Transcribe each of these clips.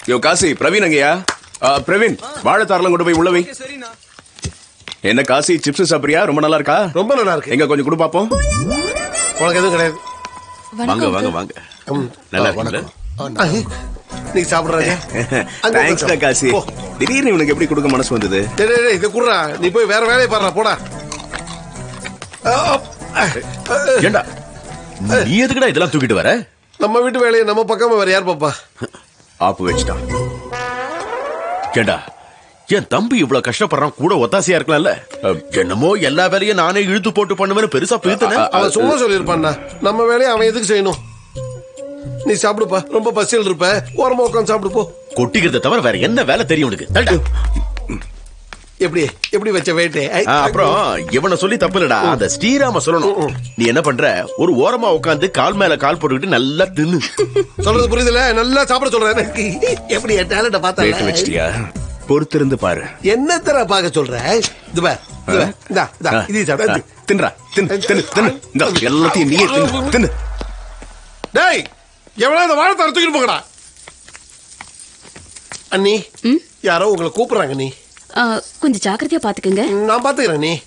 யோ காசி பிரவீன் அங்கயா ஆ, பிரவீன் வாழைத்தாரெல்லாம் கொண்டு போய் உள்ள வை என்ன காசி சிப்ஸ் சாப்பிடுறியா ரொம்ப நல்லா இருக்கா ரொம்ப நல்லா இருக்கு எங்க கொஞ்சம் கொடு பாப்போம் உனக்கு எதுவும் கிடையாது வாங்க வாங்க வாங்க ம். நல்லா ஆ, இருக்குல்ல வணக்கம். நீ சாப்பிடுறாங்க தேங்க்ஸ் காசி போ. திடீர்னு இவனுக்கு எப்படி கொடுக்க மனசு வந்தது டேய், டேய், டேய், இதை குடுறா நீ போய் வேற வேலையை பாடுறா போடா ஆ, ஆ, ஆ, ஏண்டா நீ எதுக்குடா இதெல்லாம் தூக்கிட்டு வர நம்ம வீட்டு வேலையை நம்ம பக்கமா வேற யார் பாப்பா ஆப்பு வச்சுட்டான் ஏண்டா என் தம்பி இவ்வளவு கஷ்டப்படுறான் கூட ஒத்தாசையா இருக்கலாம்ல அஹ், என்னமோ எல்லா வேலையும் நானே இழுத்து போட்டு பண்ணுவேன்னு பெருசா பேத்துன அவன் சும்மா சொல்லியிருப்பான்டா நம்ம வேலையை அவன் எதுக்கு செய்யணும் நீ சாப்பிடுப்பா ரொம்ப பசியில் இருப்ப ஓரமா உட்காந்து சாப்பிடு போ கொட்டிக்கிறத தவிர வேற என்ன வேலை தெரியும் உனக்கு தள்ளுடா. எப்படி எப்படி வச்ச வெயிட்டு ஆ, அப்புறம் இவனை சொல்லி தப்பு இல்லடா அந்த ஸ்ரீராம சொல்லணும் நீ என்ன பண்ற ஒரு ஓரமா உட்காந்து கால் மேல கால் போட்டுக்கிட்டு நல்லா தின்னு சொல்றது புரியுதுல நல்லா சாப்பிட சொல்றேன் எப்படி என் டேலண்ட ரேட்டு பார்த்தா வச்சிட்டியா பொறுத்திருந்து பாரு என்ன தர பார்க்க சொல்ற இது பார் இது பார். இந்தா இந்தா ஆ, இது சாப்பிடு ஆ, தின்னுடா தின்னு தின்னு தின்னு இந்தா, எல்லாத்தையும் நீயே தின்னு தின்னு டேய் எவ்வளவு இந்த வாழை தர தூக்கிட்டு போங்கடா அண்ணி யாரோ உங்களை கூப்பிடுறாங்க நீ ஆ, கொஞ்சம் ஜாக்கிரதையா பாத்துக்கங்க நான் பாத்துக்கிறேன் நீ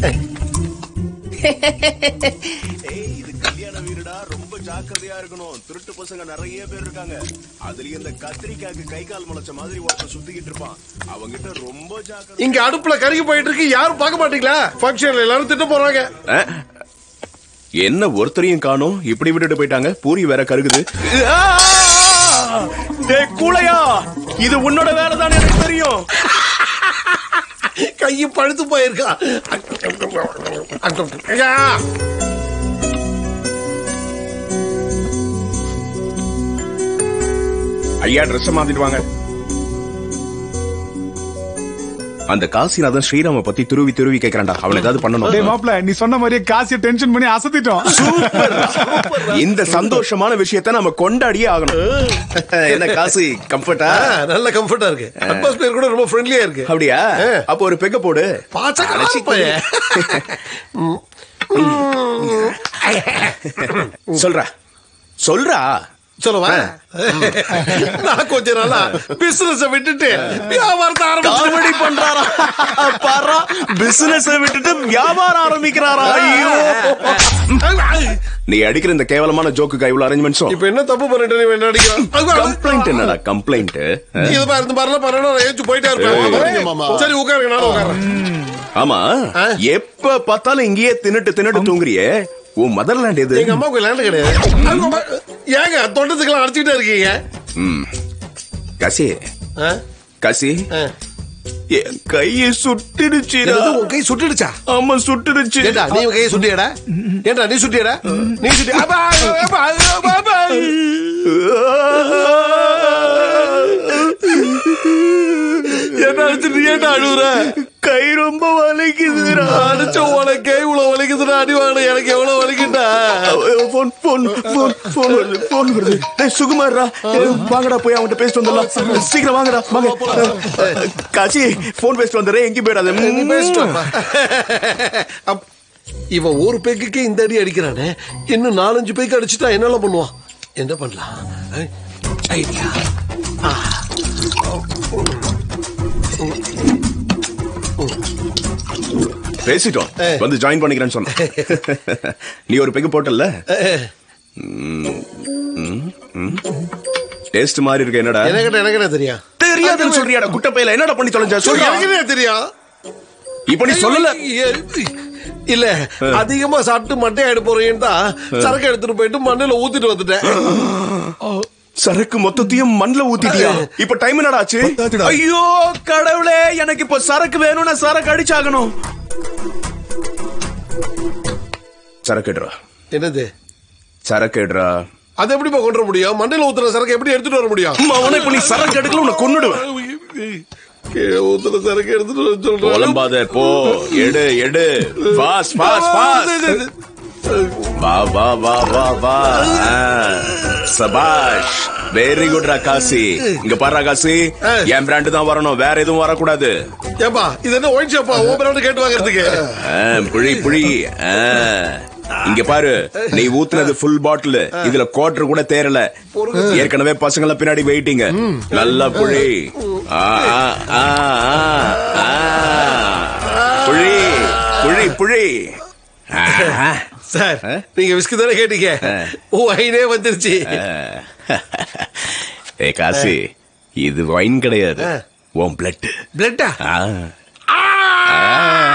கல்யாண வீடுடா ரொம்ப ஜாக்கிரதையா இருக்கணும் திருட்டு பசங்க நிறைய பேர் இருக்காங்க அதுலயும் இந்த கத்திரிக்காய்க்கு கை கால் முளைச்ச மாதிரி ஒருத்தன் சுத்திக்கிட்டு இருப்பான் அவங்கிட்ட ரொம்ப ஜாக்கிரதை இங்க அடுப்புல கருகி போயிட்டு இருக்கு யாரும் பார்க்க மாட்டீங்களா ஃபங்க்ஷன்ல எல்லாரும் திட்ட போறாங்க என்ன ஒருத்தரையும் காணோம் இப்படி விட்டுட்டு போயிட்டாங்க பூரி வேற கருகுது டேய் கூளையா இது உன்னோட வேலை தான் எனக்கு தெரியும் கையை பழுத்து போயிருக்கா ஐயா! ஐயா ட்ரெஸ் மாத்திட்டு வாங்க அந்த காசிநாதன் ஸ்ரீராம பத்தி துருவி துருவி கேக்குறான்டா அவனுக்கு ஏதாவது டேய் பண்ணணும் மாப்ள நீ சொன்ன மாதிரியே காசிய டென்ஷன் பண்ணி அசத்திட்டோம் இந்த சந்தோஷமான விஷயத்தை நம்ம கொண்டாடியே ஆகணும் என்ன காசு கம்ஃபர்ட்டா ஆ, நல்ல கம்ஃபர்ட்டா இருக்கு அட்மாஸ்பியர் கூட ரொம்ப ஃப்ரெண்ட்லியா இருக்கு அப்படியா ஆ. அப்ப ஒரு பெக்க போடு பாச்சக்கார பையன். சொல்றா சொல்றா சொல்லவா நான் கொஞ்ச நாளா பிசினஸ் விட்டுட்டு வியாபாரத்தை ஆரம்பிச்சு காமெடி பண்றாரா பாரா பிசினஸ் விட்டுட்டு வியாபாரம் ஆரம்பிக்கிறாரா ஐயோ நீ அடிக்கிற இந்த கேவலமான ஜோக்குக்கு இவ்வளவு அரேஞ்ச்மெண்ட்ஸும் இப்ப என்ன தப்பு பண்ணிட்டு நீ என்ன அடிக்கிறான் கம்ப்ளைண்ட் என்னடா கம்ப்ளைண்ட் இது பாரு இந்த மாதிரிலாம் பண்ணணும் நான் ஏச்சு போயிட்டே இருப்பேன் சரி உட்காருங்க நானும் உட்காரேன் ஆமா ஆ? எப்ப பார்த்தாலும் இங்கேயே தின்னுட்டு தின்னுட்டு தூங்குறியே உன் மதர்லாண்ட் எது எங்க அம்மாவுக்கு லேண்ட் கிடையாது ஏங்க தோட்டத்துக்கெல்லாம் அடிச்சுக்கிட்டே இருக்கீங்க ம். கசி ஆ? கசி ஆ. என் கையை சுட்டிடுச்சு என்னது, உன் கை சுட்டுடுச்சா ஆமா சுட்டுடுச்சு ஏண்டா நீ உன் கையை சுட்டியடா ஏண்டா நீ சுட்டியடா நீ சுட்டி அப்பா, அப்பா, அப்பா, அப்பா. என்ன அடிச்சுட்டு ஏன்டா அழுவுற கை ரொம்ப வலிக்குதுடா அடிச்ச உனக்கு கை இவ்வளவு வலிக்குதுடா அடி வாங்கின எனக்கு எவ்வளவு வலிக்குண்டா போன் போன் போன் போன் வருது போன் வருது டேய் சுகுமார்ரா வாங்கடா போய் அவன்கிட்ட பேசிட்டு வந்துடலாம் சீக்கிரம் வாங்கடா வாங்க காசி போன் பேசிட்டு வந்துடுறேன் எங்கேயும் போயிடாத நீ பேசிட்டு வாப்பா. அப்- இவன் ஒரு பெக்குக்கே இந்த அடி அடிக்கிறானே இன்னும் நாலஞ்சு பேக்கு அடிச்சுட்டா என்னெல்லாம் பண்ணுவான் என்ன பண்ணலாம் ஐடியா பேசிட்டோம் ஏய். வந்து ஜாயின் பண்ணிக்கிறேன்னு சொன்ன நீ ஒரு பெக்கு போட்டல்ல டேஸ்ட் மாதிரி இருக்கு என்னடா எனக்கு எனக்கு என்ன தெரியும் தெரியாதுன்னு சொல்றியாடா குட்ட பையில என்னடா பண்ணி தொலைஞ்சா சொல்றா எனக்கு என்ன தெரியும் இப்ப நீ சொல்லல இல்ல அதிகமா சாப்பிட்டு மட்டை ஆயிட போறேன்னு தான் சரக்கு எடுத்துட்டு போயிட்டு மண்ணுல ஊத்திட்டு வந்துட்டேன் சரக்கு மொத்தத்தையும் மண்ல ஊத்திட்டியா இப்ப டைம் என்னடா ஆச்சு ஐயோ கடவுளே எனக்கு இப்ப சரக்கு வேணும்னா சரக்கு அடிச்சாகணும் சரக்கு எடுறா என்னது சரக்கு எடுறா அது எப்படிப்பா கொண்டு வர முடியும் மண்ணில ஊத்துற சரக்கு எப்படி எடுத்துட்டு வர முடியும் அவனை இப்ப நீ சரக்கு எடுக்கல உன்னை கொன்னுடுவேன் கீழே ஊத்துற சரக்கு எடுத்துட்டு வர சொல்றேன் புலம்பாத போ எடு எடு பாஸ் பாஸ் பாஸ் வா வா வா வா வா ஆ, சபாஷ் வெரி குட் காசி இங்க பாரு காசி என் பிராண்ட் தான் வரணும் வேற எதுவும் வரக்கூடாது ஏப்பா இது என்ன ஒயின் ஷாப்பா ஓ பிராண்ட் கேட்டு வாங்குறதுக்கு ஆ, புழி புழி ஆ. இங்க பாரு நீ ஊத்துனது ஃபுல் பாட்டில் இதுல குவார்டர் கூட தேரல ஏற்கனவே பசங்கள பின்னாடி வெயிட்டிங்க நல்லா புழி ஆ, ஆ, ஆ, ஆ, ஆ. புழி புழி புழி ஆ. சார் நீங்க விஸ்கி தானே கேட்டீங்க ஒயினே வந்துருச்சு ஏ காசி இது வைன் கிடையாது ஆ. உன் பிளட் பிளட்டா ஆ